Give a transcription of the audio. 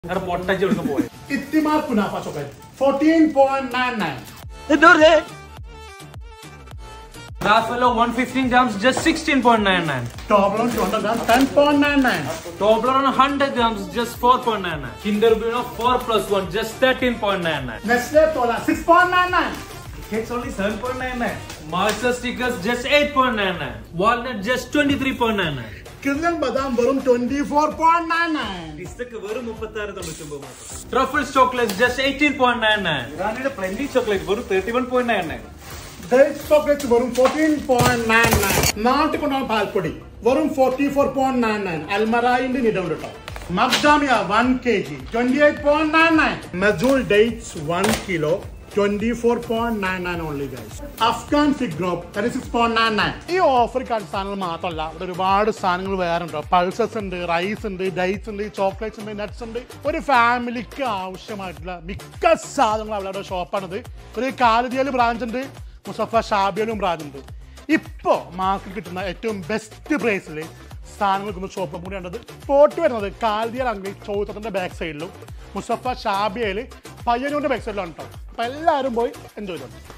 അവിടെ പൊട്ടച്ച് കൊടുക്കാൻ പോയത് ഇത്തിമാർ കുനാഫ chocolate fourteen point nine nine Raffaello 115 grams just 16.99 Toblerone two hundred gram ten point nine nine Toblerone 100 grams just 4.99 Kinder Bueno 4 plus 1 just 13.99 Nestle തോല six point nine nine It's only 7.99 Marshall stickers just 8.99 Walnut just 23.99 കിർലൻ ബദാം വെറും twenty four point nine nine പിസ്തക്ക് വെറും 36.99 മാത്രം Truffles chocolates just 18.99 ഇറാനിയുടെ plenty chocolate വെറും 31.99 date chocolate വെറും ഫോർട്ടീൻ പോയിന്റ് നയൻ നയൻ നാട്ടിൽ കൊണ്ടുവന്ന പാൽപ്പൊടി വെറും forty four point nine nine അൽമറായിന്റെ നിലവിൽ കേട്ടോ മബ്ദാമിയ one K G twenty eight point nine nine Medjool dates one kilo twenty four point nine nine only guys Afghan fig ഗ്രോപ്പ് thirty six point nine nine ഈ offer card സാധനങ്ങൾ മാത്രമല്ല ഇവിടെ ഒരുപാട് സാധനങ്ങൾ വേറെ ഉണ്ട് പൾസസ് ഉണ്ട് റൈസ് ഉണ്ട് ഡേറ്റ്സ് ഉണ്ട് ചോക്ലേറ്റ്സ് ഉണ്ട് നട്ട്സ് ഉണ്ട് ഒരു ഫാമിലിക്ക് ആവശ്യമായിട്ടുള്ള മിക്ക സാധനങ്ങളും അവരുടെ ഷോപ്പാണിത് ഒരു കാലതിയാല് ബ്രാഞ്ച് ഉണ്ട് മുസഫ ഷാബിയലും ബ്രാഞ്ച് ഉണ്ട് ഇപ്പോൾ മാർക്കറ്റ് കിട്ടുന്ന ഏറ്റവും ബെസ്റ്റ് പ്രൈസിൽ സാധനങ്ങൾ കിട്ടുന്ന ഷോപ്പും കൂടിയാണത് സ്പോട്ട് വരുന്നത് കാൽദിയൽ അങ്കി ചൗത്തത്തിന്റെ ബാക്ക് സൈഡിലും മുസഫ ഷാബിയയിൽ പയ്യന്നൂരിന്റെ ബാക്ക് സൈഡിലാണ് കേട്ടോ അപ്പോൾ എല്ലാവരും പോയി എൻജോയ് ചെയ്തോളൂ